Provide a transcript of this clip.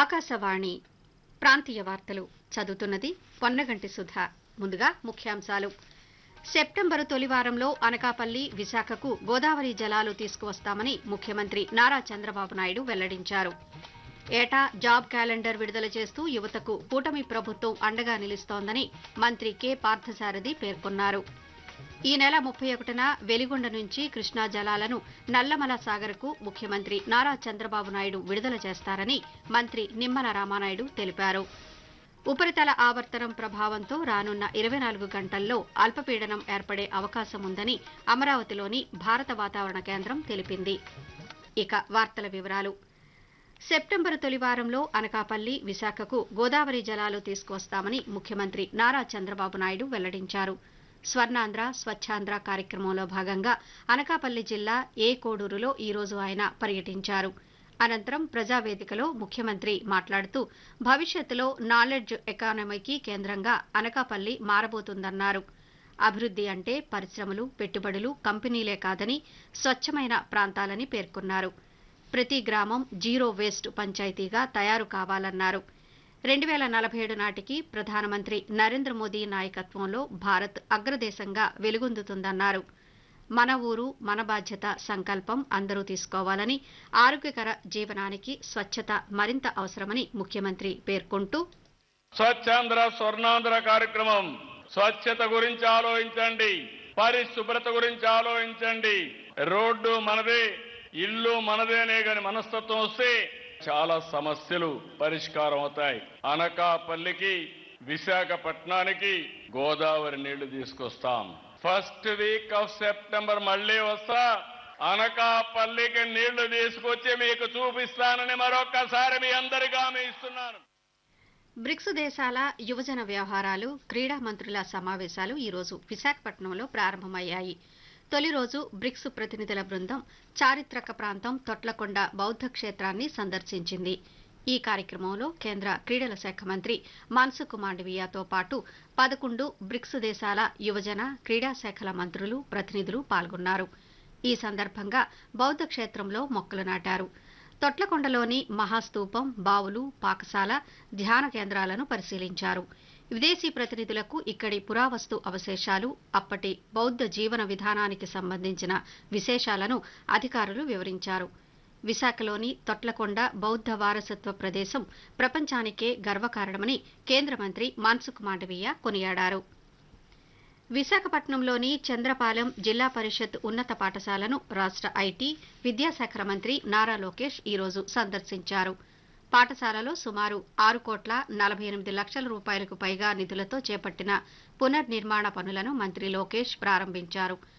ఆకాశవాణి ప్రాంతీయ వార్తలు చదువుతున్నది పొన్నగంటి సుధ ముందుగా ముఖ్యాంశాలు సెప్టెంబరు తొలి వారంలో అనకాపల్లి విశాఖకు గోదావరి జలాలు తీసుకువస్తామని ముఖ్యమంత్రి నారా చంద్రబాబు నాయుడు వెల్లడించారు ఏటా జాబ్ క్యాలెండర్ విడుదల చేస్తూ యువతకు కూటమి ప్రభుత్వం అండగా నిలుస్తోందని మంత్రి కె పార్థసారథి పేర్కొన్నారు ఈ నెల ముప్పై ఒకటిన వెలిగొండ నుంచి కృష్ణా జలాలను నల్లమల సాగర్కు ముఖ్యమంత్రి నారా చంద్రబాబు నాయుడు విడుదల చేస్తారని మంత్రి నిమ్మల రామానాయుడు తెలిపారు ఉపరితల ఆవర్తనం ప్రభావంతో రానున్న ఇరవై నాలుగు గంటల్లో అల్పపీడనం ఏర్పడే అవకాశం ఉందని అమరావతిలోని భారత వాతావరణ కేంద్రం తెలిపింది ఇక వార్తల వివరాలు సెప్టెంబరు తొలి వారంలో అనకాపల్లి విశాఖకు గోదావరి జలాలు తీసుకువస్తామని ముఖ్యమంత్రి నారా చంద్రబాబు నాయుడు వెల్లడించారు స్వర్ణాంధ్ర స్వచ్ఛాంధ్ర కార్యక్రమంలో భాగంగా అనకాపల్లి జిల్లా ఏ కోడూరులో ఈ రోజు ఆయన పర్యటించారు అనంతరం ప్రజావేదికలో ముఖ్యమంత్రి మాట్లాడుతూ భవిష్యత్తులో నాలెడ్జ్ ఎకానమీకి కేంద్రంగా అనకాపల్లి మారబోతుందన్నారు అభివృద్ది అంటే పరిశ్రమలు పెట్టుబడులు కంపెనీలే కాదని స్వచ్ఛమైన ప్రాంతాలని పేర్కొన్నారు ప్రతి గ్రామం జీరో వేస్ట్ పంచాయతీగా తయారు కావాలన్నారు రెండు వేల నలభై ఏడు నాటికి ప్రధానమంత్రి నరేంద్ర మోదీ నాయకత్వంలో భారత్ అగ్రదేశంగా వెలుగొందుతుందన్నారు మన ఊరు మన బాధ్యత సంకల్పం అందరూ తీసుకోవాలని ఆరోగ్యకర జీవనానికి స్వచ్ఛత మరింత అవసరమని ముఖ్యమంత్రి పేర్కొంటూ స్వచ్ఛాంధ్ర స్వర్ణాంధ్ర కార్యక్రమం స్వచ్ఛత గురించి ఆలోచించండి పరిశుభ్రత గురించి ఆలోచించండి రోడ్డు మనదే ఇల్లు మనదే అనే గాని మనస్తత్వం వస్తే చాలా సమస్యలు పరిష్కారం అవుతాయి అనకాపల్లికి విశాఖపట్నానికి గోదావరి నీళ్లు తీసుకొస్తాం ఫస్ట్ వీక్ ఆఫ్ సెప్టెంబర్ మళ్ళీ వస్తా అనకాపల్లికి నీళ్లు తీసుకొచ్చి మీకు చూపిస్తానని మరొక్కసారి మీ అందరికీ హామీ ఇస్తున్నాను బ్రిక్స్ దేశాల యువజన వ్యవహారాలు క్రీడా మంత్రుల సమావేశాలు ఈ రోజు విశాఖపట్నంలో ప్రారంభమయ్యాయి తొలి రోజు బ్రిక్స్ ప్రతినిధుల బృందం చారిత్రక ప్రాంతం తొట్లకొండ బౌద్ధ క్షేత్రాన్ని సందర్శించింది ఈ కార్యక్రమంలో కేంద్ర క్రీడల శాఖ మంత్రి మన్సుఖ్ మాండవీయతో పాటు పదకొండు బ్రిక్స్ దేశాల యువజన క్రీడా శాఖల మంత్రులు ప్రతినిధులు పాల్గొన్నారు ఈ సందర్భంగా బౌద్ధ క్షేత్రంలో మొక్కలు నాటారు తొట్లకొండలోని మహాస్తూపం బావులు పాకశాల ధ్యాన కేంద్రాలను పరిశీలించారు విదేశీ ప్రతినిధులకు ఇక్కడి పురావస్తు అవశేషాలు అప్పటి బౌద్ధ జీవన విధానానికి సంబంధించిన విశేషాలను అధికారులు వివరించారు విశాఖలోని తొట్లకొండ బౌద్ధ వారసత్వ ప్రదేశం ప్రపంచానికే గర్వకారణమని కేంద్ర మంత్రి మన్సుఖ్ మాండవీయ కొనియాడారు విశాఖపట్నంలోని చంద్రపాలెం జిల్లా పరిషత్ ఉన్నత పాఠశాలను రాష్ట్ర ఐటీ విద్యాశాఖ మంత్రి నారా లోకేష్ ఈరోజు సందర్శించారు పాఠశాలలో సుమారు ఆరు కోట్ల నలభై ఎనిమిది లక్షల రూపాయలకు పైగా నిధులతో చేపట్టిన పునర్నిర్మాణ పనులను మంత్రి లోకేష్ ప్రారంభించారు